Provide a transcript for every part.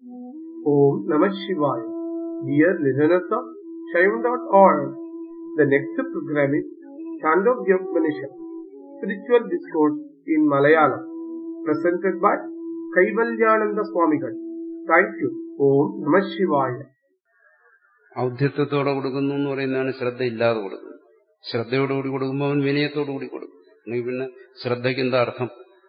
Om Namah Shivaya. Dear listeners of Shivam.org, the next program is Chandogya Upanishad, Spiritual Discourse in Malayalam, presented by Kaivalyananda Swamigal. Thank you. Om Namah Shivaya. ഔദ്ധ്യത്വത്തോടെ കൊടുക്കുന്നു എന്ന് പറയുന്നതാണ് ശ്രദ്ധയില്ലാതെ കൊടുക്കുന്നത് ശ്രദ്ധയോടുകൂടി കൊടുക്കുമ്പോൾ അവൻ വിനയത്തോടുകൂടി കൊടുക്കും അല്ലെങ്കിൽ പിന്നെ ശ്രദ്ധയ്ക്ക് എന്താ അർത്ഥം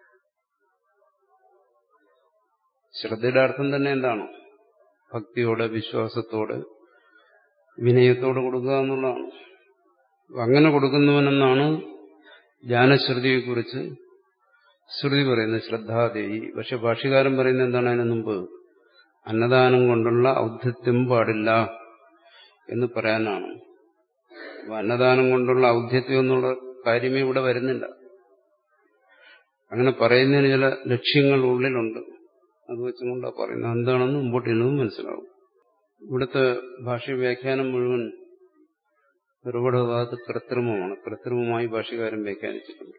ശ്രദ്ധയുടെ അർത്ഥം തന്നെ എന്താണ് ഭക്തിയോടെ വിശ്വാസത്തോടെ വിനയത്തോടെ കൊടുക്കുക എന്നുള്ളതാണ് അങ്ങനെ കൊടുക്കുന്നവനെന്നാണ് ജ്ഞാനശ്രുതിയെക്കുറിച്ച് ശ്രുതി പറയുന്നത് ശ്രദ്ധാദേവി പക്ഷെ ഭാഷ്യകാരൻ പറയുന്നത് എന്താണ് അതിനു മുമ്പ് അന്നദാനം കൊണ്ടുള്ള ഔദ്ധ്യത്വം പാടില്ല എന്ന് പറയാനാണ് അപ്പൊ അന്നദാനം കൊണ്ടുള്ള ഔദ്ധ്യത്വം എന്നുള്ള കാര്യമേ ഇവിടെ വരുന്നില്ല അങ്ങനെ പറയുന്നതിന് ചില ലക്ഷ്യങ്ങൾ ഉള്ളിലുണ്ട് അത് വെച്ചുകൊണ്ടാണ് പറയുന്നത് എന്താണെന്ന് മുമ്പോട്ട് ഇരുന്നതും മനസ്സിലാവും ഇവിടുത്തെ ഭാഷ വ്യാഖ്യാനം മുഴുവൻ ഒരുപാട് ഭാഗത്ത് കൃത്രിമമാണ് കൃത്രിമമായി ഭാഷകാരൻ വ്യാഖ്യാനിച്ചിട്ടുണ്ട്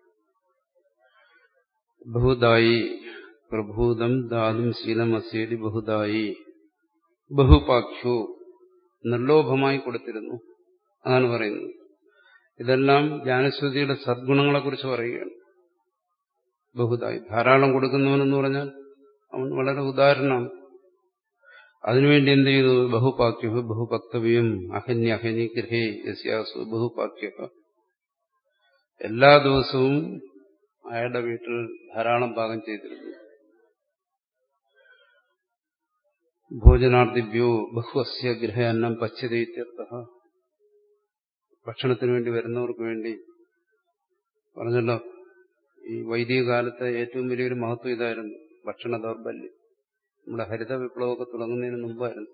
ബഹുദായി പ്രഭൂതം ദാതും ശീലമസ്യേതി ബഹുദായി ബഹുപാഖ്യോ നിർലോഭമായി കൊടുത്തിരുന്നു അതാണ് പറയുന്നത് ഇതെല്ലാം ജ്ഞാനശ്രുതിയുടെ സദ്ഗുണങ്ങളെക്കുറിച്ച് പറയുകയാണ് ബഹുദായി ധാരാളം കൊടുക്കുന്നവനെന്ന് പറഞ്ഞാൽ അവൻ വളരെ ഉദാഹരണമാണ് അതിനുവേണ്ടി എന്ത് ചെയ്തു ബഹുപാക്യ ബഹുഭക്തവ്യം അഹന്യ അഹനി ഗൃഹേ യസ്യാസു ബഹുപാക്യ എല്ലാ ദിവസവും അയാളുടെ വീട്ടിൽ ധാരാളം പാകം ചെയ്തിരുന്നു ഭോജനാർത്ഥിഭ്യോ ബഹുവസ്യ ഗൃഹ അന്നം പശ്യതീത്യർത്ഥ ഭക്ഷണത്തിന് വേണ്ടി വരുന്നവർക്ക് വേണ്ടി പറഞ്ഞല്ലോ ഈ വൈദിക കാലത്തെ ഏറ്റവും വലിയൊരു മഹത്വം ഇതായിരുന്നു ഭക്ഷണ ദൗർബല്യം നമ്മുടെ ഹരിത വിപ്ലവമൊക്കെ തുടങ്ങുന്നതിന് മുമ്പായിരുന്നു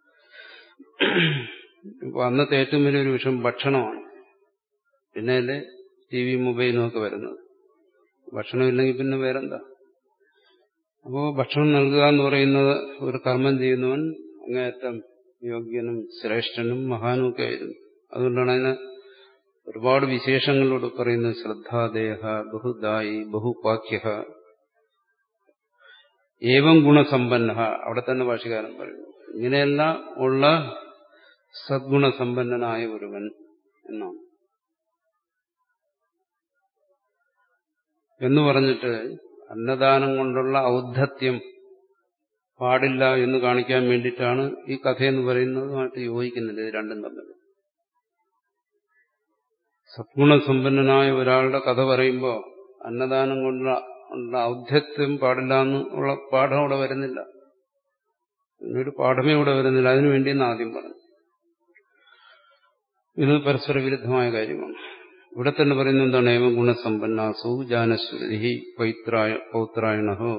ഇപ്പൊ അന്നത്തെ ഏറ്റവും വലിയൊരു വിഷയം ഭക്ഷണമാണ് പിന്നെ അല്ലേ ടി വി മൊബൈലും ഒക്കെ വരുന്നത് ഭക്ഷണമില്ലെങ്കിൽ പിന്നെ വേറെന്താ അപ്പോ ഭക്ഷണം നൽകുക എന്ന് പറയുന്നത് ഒരു കർമ്മം ചെയ്യുന്നവൻ അങ്ങേയറ്റം യോഗ്യനും ശ്രേഷ്ഠനും മഹാനും ഒക്കെ ആയിരുന്നു അതുകൊണ്ടാണ് അതിന് ഒരുപാട് വിശേഷങ്ങളോട് പറയുന്നത് ശ്രദ്ധാദേഹ ബഹുദായി ബഹുപാക്യ ഏവം ഗുണസമ്പന്ന അവിടെ തന്നെ ഭാഷകാരൻ പറയുന്നു ഇങ്ങനെയെല്ലാം ഉള്ള സദ്ഗുണസമ്പന്നനായ ഒരുവൻ എന്നാണ് എന്ന് പറഞ്ഞിട്ട് അന്നദാനം കൊണ്ടുള്ള ഔദ്ധത്യം പാടില്ല എന്ന് കാണിക്കാൻ വേണ്ടിയിട്ടാണ് ഈ കഥയെന്ന് പറയുന്നതുമായിട്ട് യോജിക്കുന്നില്ല ഇത് രണ്ടും തമ്മിൽ സദ്ഗുണസമ്പന്നനായ ഒരാളുടെ കഥ പറയുമ്പോൾ അന്നദാനം കൊണ്ടുള്ള ഉള്ള ഔദ്ധ്യത്വം പാടില്ല എന്നുള്ള പാഠം അവിടെ വരുന്നില്ല ഒരു പാഠമേ ഇവിടെ വരുന്നില്ല അതിനു വേണ്ടിയെന്ന് ആദ്യം പറഞ്ഞു ഇത് പരസ്പര വിരുദ്ധമായ കാര്യമാണ് ഇവിടെ തന്നെ പറയുന്നത് എന്താണ് ഏവ ഗുണസമ്പന്നാസു ജാനശ്രുതി പൈത്രായ പൗത്രായണഹോ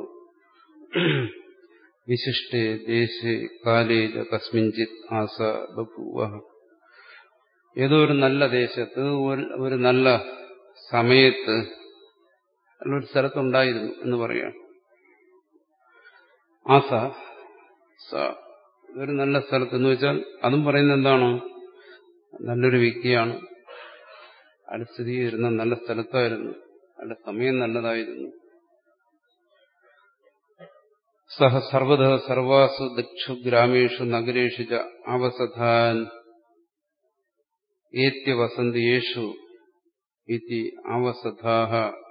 വിശിഷ്ടേ ദേശേ കാലേ കസ്മിഞ്ചിത് ആസ ബഭൂവ ഏതോ ഒരു നല്ല ദേശത്ത് ഒരു നല്ല സമയത്ത് ഒരു സ്ഥലത്തുണ്ടായിരുന്നു എന്ന് പറയാം ആസ സ ഒരു നല്ല സ്ഥലത്ത് എന്ന് വെച്ചാൽ അതും പറയുന്നത് എന്താണ് നല്ലൊരു വ്യക്തിയാണ് അയാൾ സ്ഥിതി ചെയ്തിരുന്ന നല്ല സ്ഥലത്തായിരുന്നു അയാളുടെ സമയം നല്ലതായിരുന്നു സഹ സർവത സർവാസു ദക്ഷു ഗ്രാമേഷു നഗരേഷു ച അവസഥാൻ ഏത്യവസന്തിയേഷു ഇതി അവസഥാഹ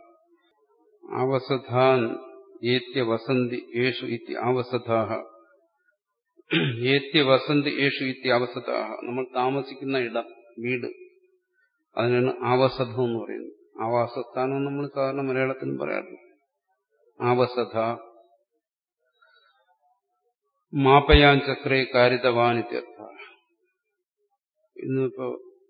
അവസഥാൻ ഏത്യവസന്തി യേഷു ഇതി അവസഥാഹ ഏത്യവസന്തി യേഷു ഇതി അവസഥാഹ നമ്മൾ താമസിക്കുന്ന ഇടം വീട് അതിനാണ് ആവസധം എന്ന് പറയുന്നത് ആവാസസ്ഥാനം നമ്മൾ സാധാരണ മലയാളത്തിലും പറയാറുണ്ട് ആവസധ മാപ്പയാൻ ചക്രേ കാരിതവാനിത്യർത്ഥ ഇന്നിപ്പോ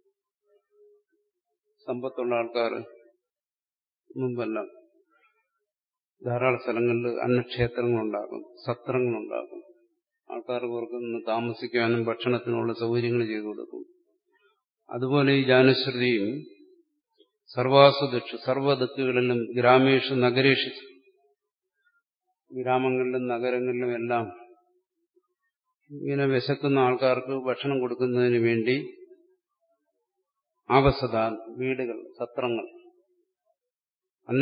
സമ്പത്തുള്ള ആൾക്കാർ മുമ്പെല്ലാം ധാരാളം സ്ഥലങ്ങളിൽ അന്നക്ഷേത്രങ്ങളുണ്ടാകും സത്രങ്ങളുണ്ടാകും ആൾക്കാർക്ക് അവർക്ക് നിന്ന് താമസിക്കാനും ഭക്ഷണത്തിനുള്ള സൗകര്യങ്ങൾ ചെയ്തു കൊടുക്കും അതുപോലെ ഈ ജാനശ്രുതിയും സർവാസു ദക്ഷു സർവ്വദിക്കുകളിലും ഗ്രാമേഷു നഗരേഷു ഗ്രാമങ്ങളിലും നഗരങ്ങളിലും എല്ലാം ഇങ്ങനെ വിശക്കുന്ന ആൾക്കാർക്ക് ഭക്ഷണം കൊടുക്കുന്നതിന് വേണ്ടി ആവസദാൻ വീടുകൾ സത്രങ്ങൾ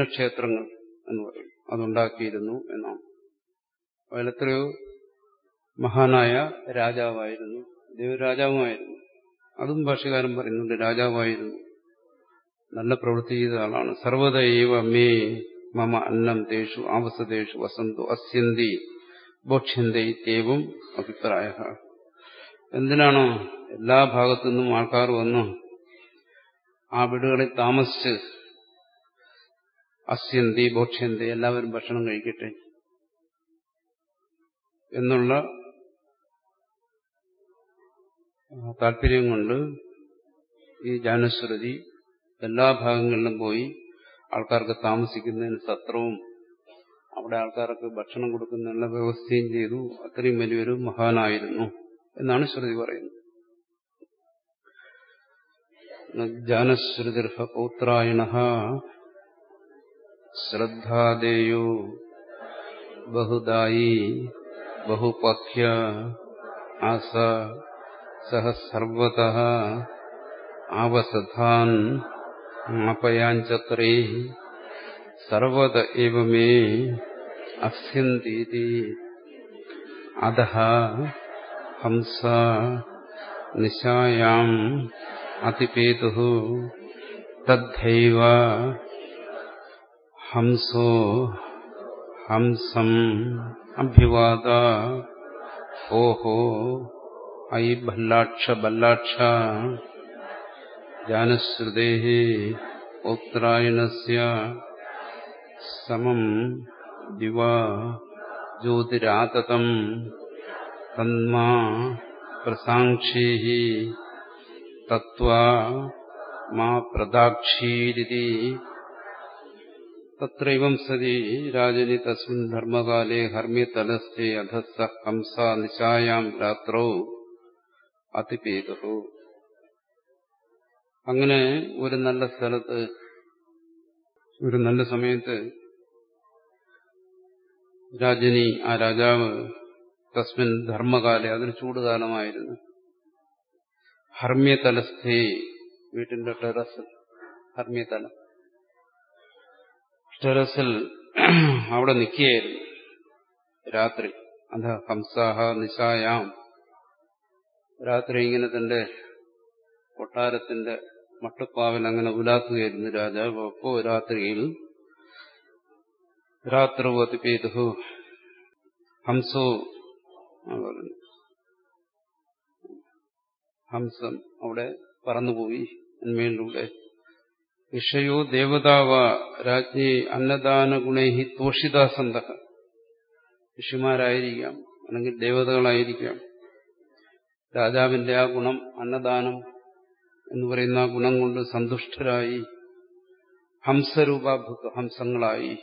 അന്നക്ഷേത്രങ്ങൾ എന്ന് പറയും അതുണ്ടാക്കിയിരുന്നു എന്നാണ് അതിലെത്രയോ മഹാനായ രാജാവായിരുന്നു ദേവരാജാവുമായിരുന്നു അതും ഭാഷകാരൻ പറയുന്നുണ്ട് രാജാവായിരുന്നു നല്ല പ്രവൃത്തി ചെയ്ത ആളാണ് സർവദൈവ മേ മമ അന്നം തേഷു ആവസതേഷു വസന്തു അസ്യന്തി ബോക്ഷ്യന്തി ഇത്യവും അഭിപ്രായ എന്തിനാണോ എല്ലാ ഭാഗത്തു നിന്നും ആൾക്കാർ വന്ന് ആ വീടുകളിൽ താമസിച്ച് അസ്യന്തി ബോക്ഷ്യന്തി എല്ലാവരും ഭക്ഷണം കഴിക്കട്ടെ എന്നുള്ള താല്പര്യം കൊണ്ട് ഈ ജാനശ്രുതി എല്ലാ ഭാഗങ്ങളിലും പോയി ആൾക്കാർക്ക് താമസിക്കുന്നതിന് സത്രവും അവിടെ ആൾക്കാർക്ക് ഭക്ഷണം കൊടുക്കുന്നതിനുള്ള വ്യവസ്ഥയും ചെയ്തു അത്രയും വലിയൊരു മഹാനായിരുന്നു എന്നാണ് ശ്രുതി പറയുന്നത് ജാനശ്രുതിർഹ പൗത്രായണ ശ്രദ്ധാദേയോ ബഹുദായി ബഹുപക്ഷ്യ ആസ സഹ സർവത ആവസഥാൻ ആപയാഞ്ചക്രേ സർവത ഏവ മേ അസ്യന്തീതി അധ ഹംസ നിശായാം അതിപേതു തദ്ധൈവ ഹംസോ ഹംസം അഭ്യുവാദ ഓഹോ ഐ ഭല്ലാക്ഷ ഭല്ലാക്ഷ ജാനശ്രുതേ ഉത്തരായണസ്യ സമം ദിവ ജ്യോതിരാതതം തന്മാ പ്രസാക്ഷീ തത്വാ മാ പ്രദാക്ഷീരിതി തത്രൈവം സതി രാജനി തസ്മിൻ ധർമ്മകാലേ ഹർമ്മ്യതലസ്ഥേ അധസ്സ ഹംസ നിശായാം രാത്രോ അതിപേതു അങ്ങനെ ഒരു നല്ല സ്ഥലത്ത് ഒരു നല്ല സമയത്ത് രാജനി ആ രാജാവ് തസ്മിൻ ധർമ്മകാലെ അതൊരു ചൂടുകാലമായിരുന്നു ഹർമ്മ്യതലസ്ഥേ വീട്ടിന്റെ ടെറസിൽ ഹർമ്മ്യതലം ടെറസിൽ അവിടെ നിൽക്കുകയായിരുന്നു രാത്രി അധ ഹംസാഹ നിശായാം രാത്രി ഇങ്ങനെ തന്റെ കൊട്ടാരത്തിന്റെ മട്ടുപ്പാവിൽ അങ്ങനെ ഉലാക്കുകയായിരുന്നു രാജാവ് അപ്പോ രാത്രിയിൽ രാത്രവതി പേതു ഹംസോ ഹംസം അവിടെ പറന്നുപോയി എന്മേലിലൂടെ വിഷയോ ദേവതാവ രാജ്ഞി അന്നദാന ഗുണേഹി തോഷിതാസന്ത ഋഷിമാരായിരിക്കാം അല്ലെങ്കിൽ ദേവതകളായിരിക്കാം രാജാവിന്റെ ആ ഗുണം അന്നദാനം എന്ന് പറയുന്ന ആ ഗുണം കൊണ്ട് സന്തുഷ്ടരായി ഹംസരൂപാഭുക്ത ഹംസങ്ങളായി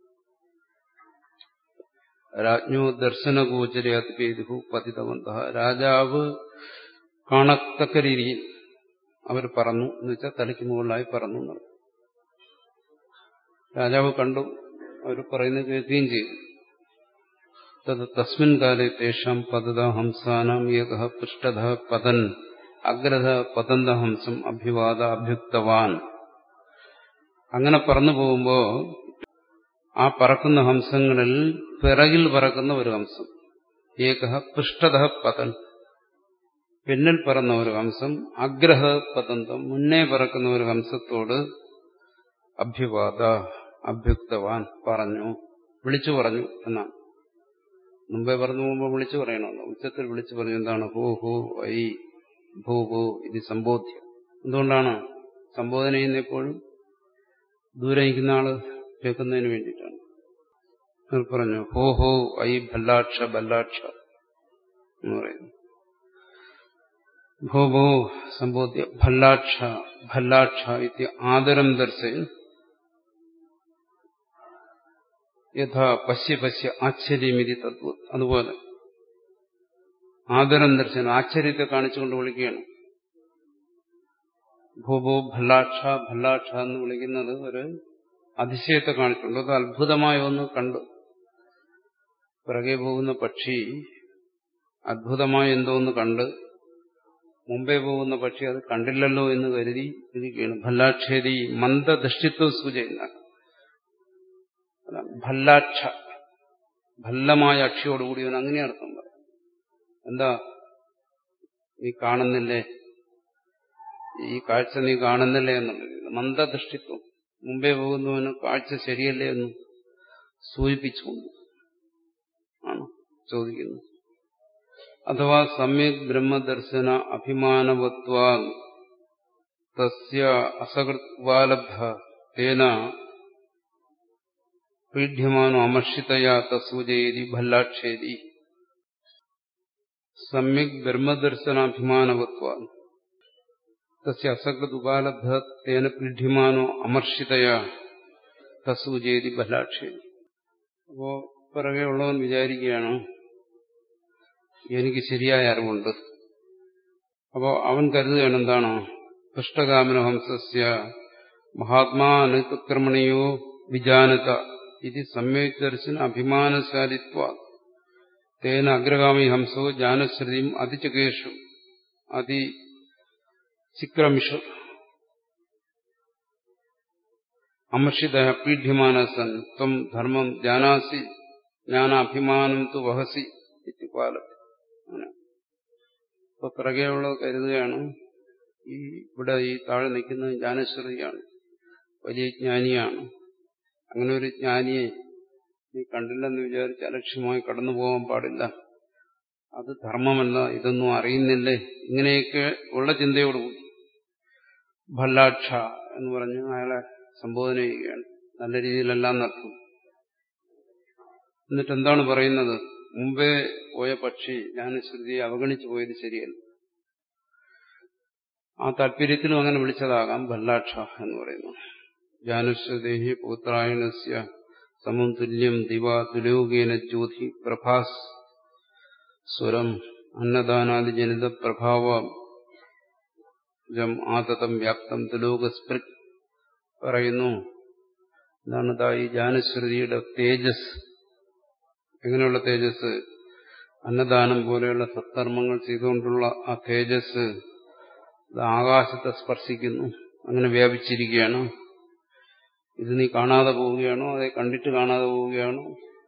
രാജ്ഞോ ദർശനഗോചര അതിപേതു പതിതവന്ത രാജാവ് കാണത്തക്ക രീതിയിൽ അവർ പറന്നു എന്ന് വെച്ചാൽ തലയ്ക്ക് മുകളിലായി പറന്നു എന്നർത്ഥം. രാജാവ് കണ്ടു അവർ പറയുന്നത് കേൾക്കുകയും ചെയ്തു തത് തസ്മിൻ കാലേ തേഷാം പതത ഹംസാനാം ഏക പൃഷ്ഠത പതൻ അഗ്രത പതന്ത ഹംസം അഭ്യുവാദ അഭ്യുക്തവാൻ അങ്ങനെ പറന്നു പോകുമ്പോ ആ പറക്കുന്ന ഹംസങ്ങളിൽ പിറകിൽ പറക്കുന്ന ഒരു ഹംസം ഏക പൃഷ്ഠത പതൻ പിന്നിൽ പറന്ന ഒരു ഹംസം അഗ്രഹ പതന്തം മുന്നേ പറക്കുന്ന ഒരു ഹംസത്തോട് അഭ്യുവാദ അഭ്യുക്തവാൻ പറഞ്ഞു വിളിച്ചു പറഞ്ഞു എന്നാണ് മുമ്പേ പറഞ്ഞു പോകുമ്പോൾ വിളിച്ചു പറയണമല്ലോ ഉച്ചത്തിൽ വിളിച്ചു പറഞ്ഞു എന്താണ് ഹോ ഹോ ഐ ഭൂ ഭൂ ഇത് സംബോധ്യം എന്തുകൊണ്ടാണ് സംബോധന ചെയ്യുന്ന എപ്പോഴും ദൂരെ നിൽക്കുന്ന ആള് കേൾക്കുന്നതിന് വേണ്ടിയിട്ടാണ് അവർ പറഞ്ഞു ഹോ ഹോ ഐ ഭല്ലാക്ഷ ഭല്ലാക്ഷ എന്ന് പറയുന്നു ഭോ ഭോ സംബോധ്യ ഭല്ലാക്ഷ ഭല്ലാക്ഷ ഇത് ആദരം ദർശയും യഥാ പശ്യ പശ്യ ആശ്ചര്യമിതി തത്വ അതുപോലെ ആദരം ദർശനം ആശ്ചര്യത്തെ കാണിച്ചുകൊണ്ട് വിളിക്കുകയാണ് ഭൂഭോ ഭല്ലാക്ഷ ഭല്ലാക്ഷ എന്ന് വിളിക്കുന്നത് ഒരു അതിശയത്തെ കാണിച്ചുകൊണ്ട് അത് അത്ഭുതമായ ഒന്ന് കണ്ടു പിറകെ പോകുന്ന പക്ഷി അത്ഭുതമായ എന്തോ ഒന്ന് കണ്ട് മുമ്പേ പോകുന്ന പക്ഷി അത് കണ്ടില്ലല്ലോ എന്ന് കരുതി ഇരിക്കുകയാണ് ഭല്ലാക്ഷേരി മന്ദദൃഷ്ടിത്വം സൂചിക്കുന്ന ഭല്ലാക്ഷ ഭല്ലമായ അക്ഷിയോടുകൂടി അവൻ അങ്ങനെ അർത്ഥം പറയും എന്താ നീ കാണുന്നില്ലേ ഈ കാഴ്ച നീ കാണുന്നില്ലേ എന്നുള്ളത് മന്ദദൃഷ്ടിത്വം മുമ്പേ പോകുന്നവന് കാഴ്ച ശരിയല്ലേ എന്ന് സൂചിപ്പിച്ചുകൊണ്ട് ആണ് ചോദിക്കുന്നത് അഥവാ സമ്യക് ബ്രഹ്മദർശന അഭിമാനവത്വാ തസ്യ അസകൃത്വാലബ്ധ തേന പീഡ്യമാനോ അമർഷിതയാ തസൂചയേതി ഭല്ലാക്ഷേരി സമ്യക് ബ്രഹ്മദർശനാഭിമാനവത്വാ തസ്യ അസകൃത് ഉപാലബ്ധ തേന പീഡ്യമാനോ അമർഷിതയാ തസൂചേതി ബലാക്ഷേരി അപ്പോ പിറകെ ഉള്ളവൻ വിചാരിക്കുകയാണ് എനിക്ക് ശരിയായ അറിവുണ്ട് അപ്പോ അവൻ കരുതുകയാണ് എന്താണ് പൃഷ്ടകാമന ഹംസസ്യ മഹാത്മാ അനുക്രമണിയോ വിജാനത ഇത് സമ്യക്ദർശന അഭിമാനശാലിത്വ തേന അഗ്രഗാമി ഹംസോ ജാനശ്രുതിയും അതിചകേഷു അതി ചിക്രമിഷു അമർഷിത പീഡ്യമാന സൻ ത്വം ധർമ്മം ജാനാസി ജ്ഞാനാഭിമാനം തു വഹസി ഇത്തിപാലം അപ്പൊ പിറകെയുള്ള കരുതുകയാണ് ഈ ഇവിടെ ഈ താഴെ നിൽക്കുന്നത് ജ്ഞാനശ്രുതിയാണ് വലിയ ജ്ഞാനിയാണ് അങ്ങനെ ഒരു ജ്ഞാനിയെ നീ കണ്ടില്ലെന്ന് വിചാരിച്ച് അലക്ഷ്യമായി കടന്നു പോകാൻ പാടില്ല അത് ധർമ്മമല്ല ഇതൊന്നും അറിയുന്നില്ലേ ഇങ്ങനെയൊക്കെ ഉള്ള ചിന്തയോടുകൂടി ഭല്ലാക്ഷ എന്ന് പറഞ്ഞ് അയാളെ സംബോധന ചെയ്യുകയാണ് നല്ല രീതിയിലെല്ലാം നടത്തും എന്നിട്ട് എന്താണ് പറയുന്നത് മുമ്പേ പോയ പക്ഷി ജ്ഞാനശ്രുതിയെ അവഗണിച്ചു പോയത് ശരിയല്ല ആ താല്പര്യത്തിലും അങ്ങനെ വിളിച്ചതാകാം ഭല്ലാക്ഷ എന്ന് പറയുന്നു ജ്ഞാനശ്രുതേഹി പുത്രായണസ്യ സമം തുല്യം ദിവ തുലോകേന ജ്യോതി പ്രഭാസ് സ്വരം അന്നദാനാദി ജനിത പ്രഭാവ ആതതം വ്യാപ്തം തുലോകസ്പൃക് പറയുന്നു എന്താണ് ദാ ഈ ജ്ഞാനശ്രുതിയുടെ തേജസ് എങ്ങനെയുള്ള തേജസ് അന്നദാനം പോലെയുള്ള സത്കർമ്മങ്ങൾ ചെയ്തുകൊണ്ടുള്ള ആ തേജസ് ആകാശത്തെ സ്പർശിക്കുന്നു അങ്ങനെ വ്യാപിച്ചിരിക്കുകയാണ് ഇത് നീ കാണാതെ പോവുകയാണോ അതെ കണ്ടിട്ട് കാണാതെ പോവുകയാണോ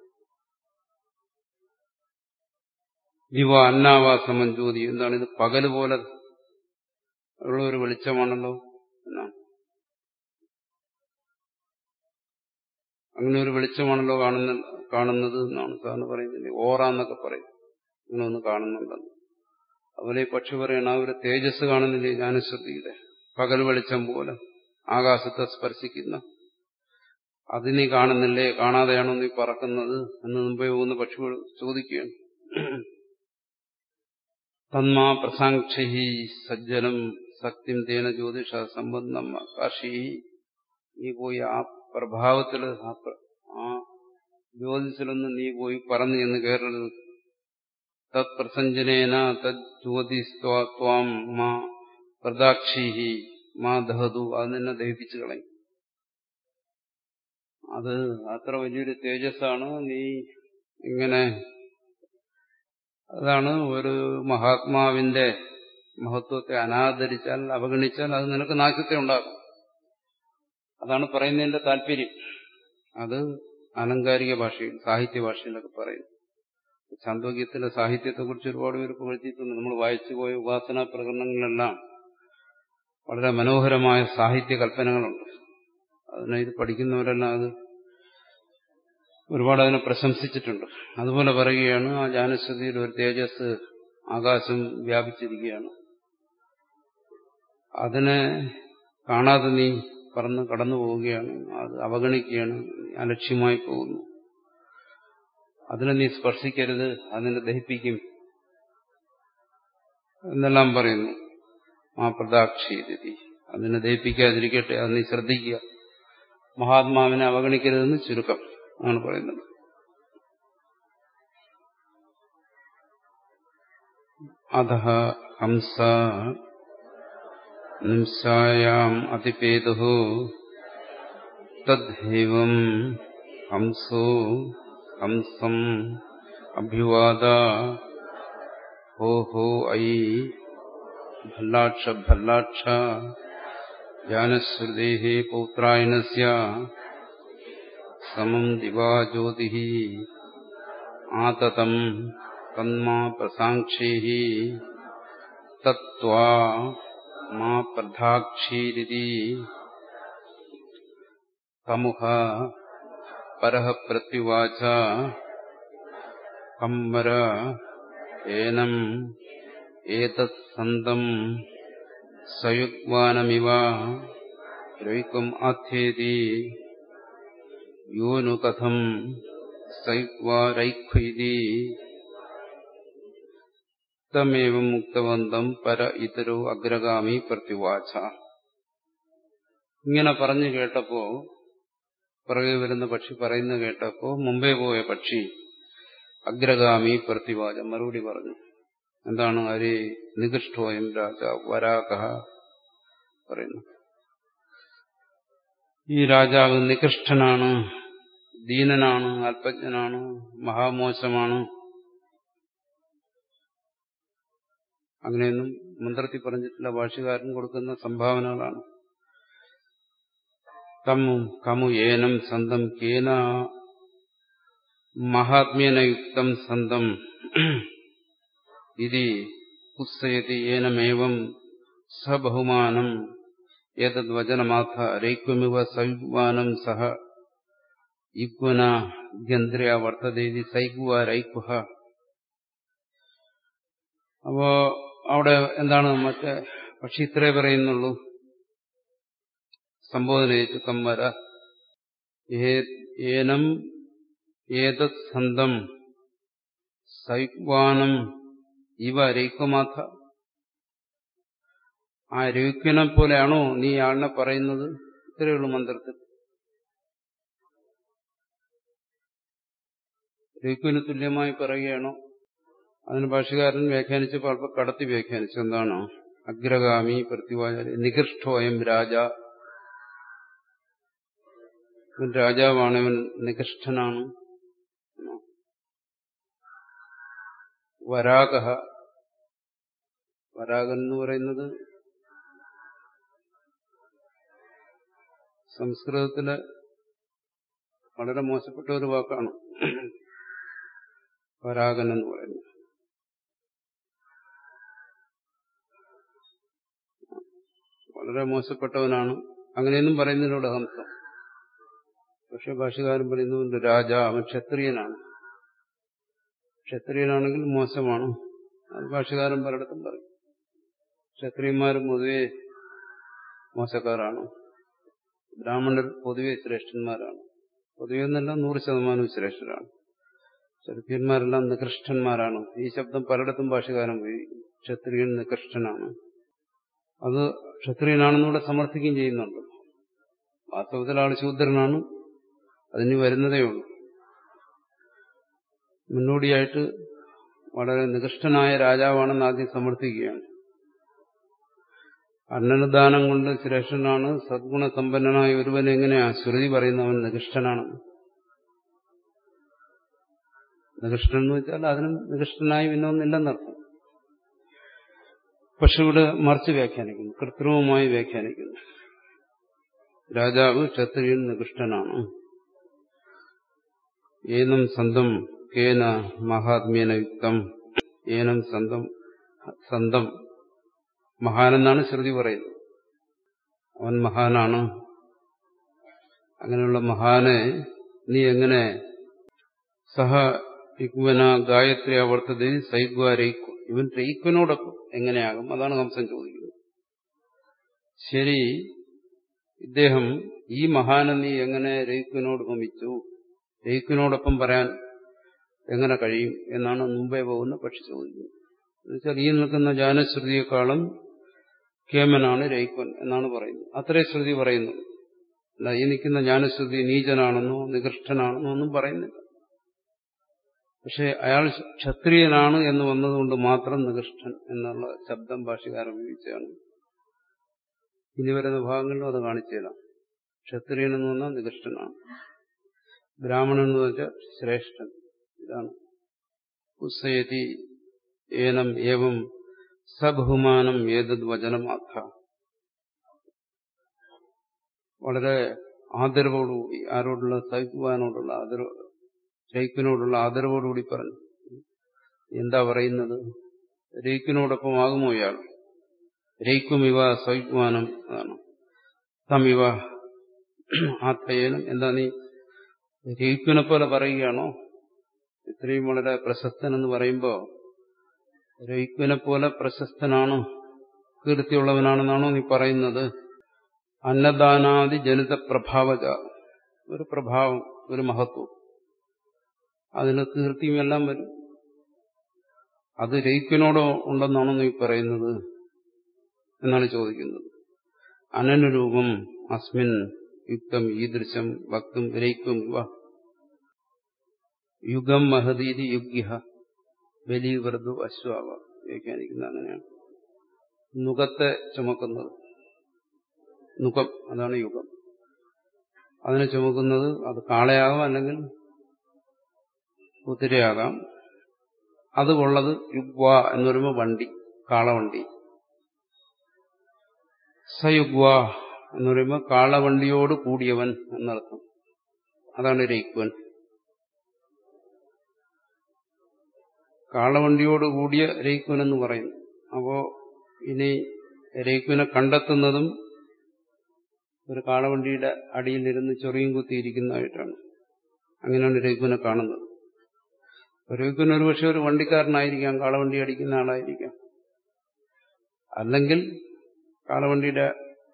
ദിവ അന്നാവാസമൻ ജ്യോതി എന്താണ് ഇത് പകല് പോലെ ഉള്ള ഒരു വെളിച്ചമാണല്ലോ എന്നാണ് അങ്ങനെ ഒരു വെളിച്ചമാണല്ലോ കാണുന്ന കാണുന്നത് എന്നാണ് സാറിന് പറയുന്നത് ഓറ എന്നൊക്കെ പറയും ഇങ്ങനെ ഒന്ന് കാണുന്നുണ്ടെന്ന് അതുപോലെ ഈ പക്ഷി പറയണ ആ ഒരു തേജസ് കാണുന്നില്ലേ ജ്ഞാനശ്രുതിയുടെ പകൽ വെളിച്ചം പോലെ ആകാശത്തെ സ്പർശിക്കുന്ന അത് നീ കാണുന്നില്ലേ കാണാതെയാണോ നീ പറക്കുന്നത് എന്ന് മുമ്പേ പോകുന്ന പക്ഷികൾ ചോദിക്കുകയാണ് തന്മാ പ്രസാക്ഷി സജ്ജനം സത്യം തേന ജ്യോതിഷ സംബന്ധം കാശി നീ പോയി ആ പ്രഭാവത്തില് ആ ജ്യോതിസിലൊന്ന് നീ പോയി പറഞ്ഞു എന്ന് കയറരുത് തത് പ്രസഞ്ജനേന തത് ജ്യോതിസ്വാം മാ പ്രദാക്ഷി മാ ദഹതു അത് നിന്നെ ദഹിപ്പിച്ചു കളയും അത് അത്ര വലിയൊരു തേജസ്സാണ് നീ ഇങ്ങനെ അതാണ് ഒരു മഹാത്മാവിന്റെ മഹത്വത്തെ അനാദരിച്ചാൽ അവഗണിച്ചാൽ അത് നിനക്ക് നാശത്തെ ഉണ്ടാക്കും അതാണ് പറയുന്നതിന്റെ താല്പര്യം അത് അലങ്കാരിക ഭാഷയിൽ സാഹിത്യ ഭാഷയിലൊക്കെ പറയും ചാന്തോക്യത്തിലെ സാഹിത്യത്തെക്കുറിച്ച് ഒരുപാട് പേര് പുകഴ്ത്തിയിട്ടുണ്ട് നമ്മൾ വായിച്ചു പോയ ഉപാസനാ പ്രകടനങ്ങളെല്ലാം വളരെ മനോഹരമായ സാഹിത്യ കൽപ്പനകളുണ്ട് അതിനെ ഇത് പഠിക്കുന്നവരെല്ലാം അത് ഒരുപാട് അതിനെ പ്രശംസിച്ചിട്ടുണ്ട് അതുപോലെ പറയുകയാണ് ആ ജാനശ്രുതിയിൽ ഒരു തേജസ് ആകാശം വ്യാപിച്ചിരിക്കുകയാണ് അതിനെ കാണാതെ നീ പറന്ന് കടന്നു പോവുകയാണ് അത് അവഗണിക്കുകയാണ് അലക്ഷ്യമായി പോകുന്നു അതിനെ നീ സ്പർശിക്കരുത് അതിനെ ദഹിപ്പിക്കും എന്നെല്ലാം പറയുന്നു ആ പ്രദാക്ഷീതി അതിനെ ദഹിപ്പിക്കാതിരിക്കട്ടെ അത് നീ ശ്രദ്ധിക്കുക മഹാത്മാവിനെ അവഗണിക്കരുതെന്ന് ചുരുക്കം ആണ് പറയുന്നത് അധ ഹംസ നിംസായാം അതിപേതു തദ്ദേവം ഹംസോ ഹംസം അഭ്യുവാദ ഹോ ഹോ ഐ ഭല്ലാക്ഷ ഭല്ലാക്ഷ ജാനശ്രുതേ പൗത്രായണസ്യ സമം ദിവാ ജ്യോതി ആതതം തന്മാ പ്രസാക്ഷേഹി തത്വാ മാ പ്രധാക്ഷീരിതി തമുഹ പരഹ പ്രത്യുവാച കംവര ഏനം ഏതത്സന്തം സയുഗ്വാനമിവ രൈകം ആഥ്യേതി യോനു കഥം സൈക്വാരൈഖ്വൈതി തമേവം മുക്തവന്തം പര ഇതരോ അഗ്രഗാമി പ്രത്യുവാച ഇങ്ങനെ പറഞ്ഞു കേട്ടപ്പോ പുറകെ വരുന്ന പക്ഷി പറയുന്ന കേട്ടപ്പോ മുമ്പേ പോയ പക്ഷി അഗ്രഗാമി പ്രതിവാച മറുപടി പറഞ്ഞു എന്താണ് ഹരി നികൃഷ്ടോയം രാജ വരാക പറയുന്നു ഈ രാജാവ് നികൃഷ്ടനാണ് ദീനനാണ് അല്പജ്ഞനാണ് മഹാമോശമാണ് അങ്ങനെയൊന്നും മന്ത്രത്തിൽ പറഞ്ഞിട്ടില്ല ഭാഷകാരൻ കൊടുക്കുന്ന സംഭാവനകളാണ് തമ്മു കമു ഏനം സന്തം കേന മഹാത്മ്യേനയുക്തം സന്തം ഇതി കുസ്സയതി ഏനമേവം സബഹുമാനം ഏതദ്വചനമാഥ രൈക്വമിവ സൈഗ്വാനം സഹ ഇഗ്വന ഗന്ധ്രയ വർത്തതേതി സൈഗ്വ രൈക്വ അപ്പോ അവിടെ എന്താണ് മറ്റേ പക്ഷി ഇത്രേ പറയുന്നുള്ളൂ സംബോധന ചെയ്തു കമ്മര ഏനം ഏതത് സന്തം സൈക്വാനം ഇവ രൈക്വമാഥ ആ രൈക്വനെ പോലെയാണോ നീ ആളിനെ പറയുന്നത് ഇത്രയുള്ള മന്ത്രത്തിൽ രൈക്വന് തുല്യമായി പറയുകയാണോ അതിന് ഭാഷകാരൻ വ്യാഖ്യാനിച്ചപ്പോൾ അല്പം കടത്തി വ്യാഖ്യാനിച്ചു എന്താണ് അഗ്രഗാമി പ്രതിവാചാര്യ നികൃഷ്ടോയം രാജ ഇവൻ രാജാവാണ് ഇവൻ നികൃഷ്ടനാണ് വരാക വരാഗൻ എന്ന് പറയുന്നത് സംസ്കൃതത്തിലെ വളരെ മോശപ്പെട്ട ഒരു വാക്കാണ് വരാഗൻ എന്ന് പറയുന്നത് വളരെ മോശപ്പെട്ടവനാണ് അങ്ങനെയൊന്നും പറയുന്നതിനോട് ഹംസം പക്ഷെ ഭാഷകാരൻ പറയുന്നത് രാജ അവൻ ക്ഷത്രിയനാണ് ക്ഷത്രിയനാണെങ്കിൽ മോശമാണ് അത് ഭാഷകാരൻ പലയിടത്തും പറയും ക്ഷത്രിയന്മാരും പൊതുവെ മോശക്കാരാണ് ബ്രാഹ്മണർ പൊതുവെ ശ്രേഷ്ഠന്മാരാണ് പൊതുവെ എന്നല്ല നൂറ് ശതമാനവും ശ്രേഷ്ഠരാണ് ക്ഷത്രിയന്മാരെല്ലാം നികൃഷ്ടന്മാരാണ് ഈ ശബ്ദം പലയിടത്തും ഭാഷകാരൻ ഉപയോഗിക്കും ക്ഷത്രിയൻ നികൃഷ്ടനാണ് അത് ക്ഷത്രിയനാണെന്നൂടെ സമർത്ഥിക്കുകയും ചെയ്യുന്നുണ്ട് വാസ്തവത്തിൽ ആൾ ശൂദ്രനാണ് അതിന് വരുന്നതേ ഉള്ളൂ മുന്നോടിയായിട്ട് വളരെ നികൃഷ്ടനായ രാജാവാണെന്ന് ആദ്യം സമർത്ഥിക്കുകയാണ് അന്നദാനം കൊണ്ട് ശ്രേഷ്ഠനാണ് സദ്ഗുണസമ്പന്നനായ ഒരുവൻ എങ്ങനെയാ ശ്രുതി പറയുന്നവൻ നികൃഷ്ടനാണ് നികൃഷ്ടൻ എന്ന് വെച്ചാൽ അതിനും നികൃഷ്ടനായി പിന്നൊന്നില്ലെന്നർത്ഥം പക്ഷെ ഇവിടെ മറിച്ച് വ്യാഖ്യാനിക്കുന്നു കൃത്രിമമായി വ്യാഖ്യാനിക്കുന്നു രാജാവ് ക്ഷത്രിയൻ നികൃഷ്ടനാണ് ഏനം സന്തം കേന മഹാത്മ്യേന യുക്തം ഏനം സന്തം സന്തം മഹാനെന്നാണ് ശ്രുതി പറയുന്നത് അവൻ മഹാനാണ് അങ്ങനെയുള്ള മഹാനെ നീ എങ്ങനെ സഹ ഇക്വന ഗായത്രി ആവർത്തത സൈഗ്വ രയിക്കും ഇവൻ രയിക്കുവിനോടൊപ്പം എങ്ങനെയാകും അതാണ് കംസൻ ചോദിക്കുന്നത് ശരി ഇദ്ദേഹം ഈ മഹാനെ നീ എങ്ങനെ രയിക്കുവിനോട് ഭമിച്ചു രയിക്കുവിനോടൊപ്പം പറയാൻ എങ്ങനെ കഴിയും എന്നാണ് മുമ്പേ പോകുന്ന പക്ഷി ചോദിക്കുന്നത് എന്നുവെച്ചാൽ ഈ നിൽക്കുന്ന ജാനശ്രുതിയെക്കാളും കേമനാണ് രയിക്വൻ എന്നാണ് പറയുന്നത് അത്രേ ശ്രുതി പറയുന്നു അല്ല ഈ നിൽക്കുന്ന ജ്ഞാനശ്രുതി നീചനാണെന്നോ നികൃഷ്ടനാണെന്നോ ഒന്നും പറയുന്നില്ല പക്ഷെ അയാൾ ക്ഷത്രിയനാണ് എന്ന് വന്നതുകൊണ്ട് മാത്രം നികൃഷ്ടൻ എന്നുള്ള ശബ്ദം ഭാഷകാരൻ ഉപയോഗിച്ചാണ് ഇനി വരുന്ന ഭാഗങ്ങളിലും അത് കാണിച്ചതാണ് ക്ഷത്രിയൻ എന്ന് പറഞ്ഞാൽ നികൃഷ്ടനാണ് ബ്രാഹ്മണൻ എന്ന് വെച്ചാൽ ശ്രേഷ്ഠൻ ഇതാണ് ഉസ്സയതി ഏനം ഏവം സബഹുമാനം ഏതത് വചനമാഥ വളരെ ആദരവോടുകൂടി ആരോടുള്ള സഹിക്കുവാനോടുള്ള ആദരവ് ശൈക്കിനോടുള്ള ആദരവോടുകൂടി പറഞ്ഞു എന്താ പറയുന്നത് രയിക്കിനോടൊപ്പം ആകുമോ ഇയാൾ രയിക്കും ഇവ സ്വൈജ്ഞാനം അതാണ് തമിവ ആത്രയനും എന്താ നീ രയിക്കിനെ പോലെ പറയുകയാണോ ഇത്രയും വളരെ പ്രശസ്തനെന്ന് പറയുമ്പോൾ രയിക്കിനെ പോലെ പ്രശസ്തനാണോ കീർത്തിയുള്ളവനാണെന്നാണോ നീ പറയുന്നത് അന്നദാനാദി ജനിത പ്രഭാവജ ഒരു പ്രഭാവം ഒരു മഹത്വം അതിന് കീർത്തിയും എല്ലാം വരും അത് രയിക്കിനോടോ ഉണ്ടെന്നാണോ നീ പറയുന്നത് എന്നാണ് ചോദിക്കുന്നത് അനനുരൂപം അസ്മിൻ യുക്തം ഈദൃശം ഭക്തും രയിക്കും ഇവ യുഗം മഹതീതി യുഗ്യ ബലീവൃതു അശ്വാവ വ്യാഖ്യാനിക്കുന്ന അങ്ങനെയാണ് നുഖത്തെ ചുമക്കുന്നത് നുഖം അതാണ് യുഗം അതിനെ ചുമക്കുന്നത് അത് കാളയാകാം അല്ലെങ്കിൽ കുതിരയാകാം അതുള്ളത് യുഗ്വ എന്ന് പറയുമ്പോൾ വണ്ടി കാളവണ്ടി സയുഗ്വ എന്ന് പറയുമ്പോൾ കാളവണ്ടിയോട് കൂടിയവൻ എന്നർത്ഥം അതാണ് രയിക്കുവൻ കാളവണ്ടിയോട് കൂടിയ രയിക്കുവൻ എന്ന് പറയുന്നു അപ്പോ ഇനി രയിക്കുവിനെ കണ്ടെത്തുന്നതും ഒരു കാളവണ്ടിയുടെ അടിയിലിരുന്ന് ചൊറിയും കുത്തിയിരിക്കുന്നതായിട്ടാണ് അങ്ങനെയാണ് രയിക്കുവിനെ കാണുന്നത് രയിക്കുവിന് ഒരുപക്ഷെ ഒരു വണ്ടിക്കാരനായിരിക്കാം കാളവണ്ടി അടിക്കുന്ന ആളായിരിക്കാം അല്ലെങ്കിൽ കാളവണ്ടിയുടെ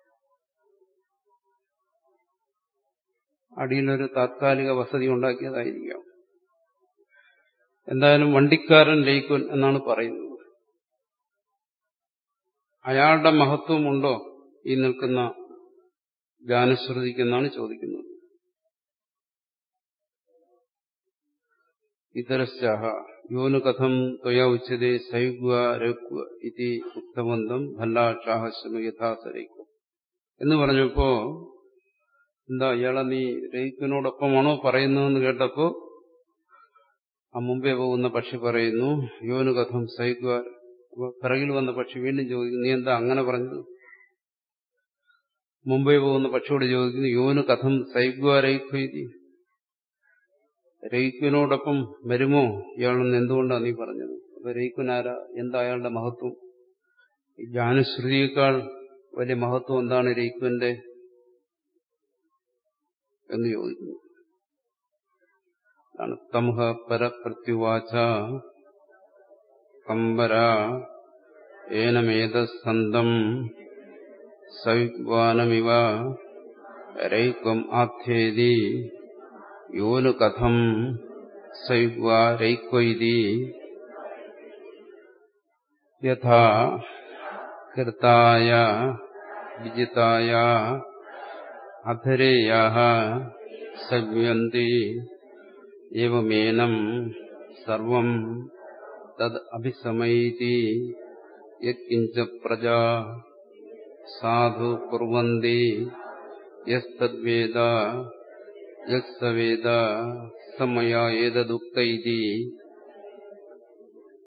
അടിയിലൊരു താത്കാലിക വസതി ഉണ്ടാക്കിയതായിരിക്കാം എന്തായാലും വണ്ടിക്കാരൻ ലയിക്കുൻ എന്നാണ് പറയുന്നത് അയാളുടെ മഹത്വമുണ്ടോ ഈ നിൽക്കുന്ന ഗാനശ്രുതിക്കെന്നാണ് ചോദിക്കുന്നത് ഇതരശ്ചാഹ യോനു കഥം ത്വയാ ഉച്ചതേ സൈഗ്വ രഘ്വ ഇതി ഉക്തവന്തം ഭല്ലാക്ഷാഹശ്രമ യഥാസരയിക്കും എന്ന് പറഞ്ഞപ്പോ എന്താ ഇയാളെ നീ രയിക്കിനോടൊപ്പമാണോ പറയുന്നതെന്ന് കേട്ടപ്പോ ആ മുമ്പേ പോകുന്ന പക്ഷി പറയുന്നു യോനു കഥം സൈഗ്വ പിറകിൽ വന്ന പക്ഷി വീണ്ടും ചോദിക്കുന്നു നീ എന്താ അങ്ങനെ പറഞ്ഞത് മുമ്പേ പോകുന്ന പക്ഷിയോട് ചോദിക്കുന്നു യോനു കഥം സൈഗ്വ രയിഖ്വൈതി രയിക്കുവിനോടൊപ്പം വരുമോ ഇയാളെന്ന് എന്തുകൊണ്ടാണ് നീ പറഞ്ഞത് അപ്പൊ രയിക്കുനാര എന്താ അയാളുടെ മഹത്വം ഈ ജ്ഞാനശ്രുതിയേക്കാൾ വലിയ മഹത്വം എന്താണ് രയിക്കുവിന്റെ എന്ന് ചോദിക്കുന്നു ആണ് തംഹ പരപ്രത്യുവാച കമ്പര ഏനമേതസ്തന്തം സവിദ്വാനമിവ രൈക്വം ആഥ്യേതി യോനു കഥം സൈവ രൈക്വൈതി യഥാ കൃതായ വിജിതായ അധരേയാ സവ്യന്തി ഏവമേനം സർവം തദ് അഭിസമൈതി യത്കിഞ്ച പ്രജാ സാധു കുർവന്തി യസ്തദ്വേദ യസ്സവേദ സമയ ഏതദുക്ത ഇതി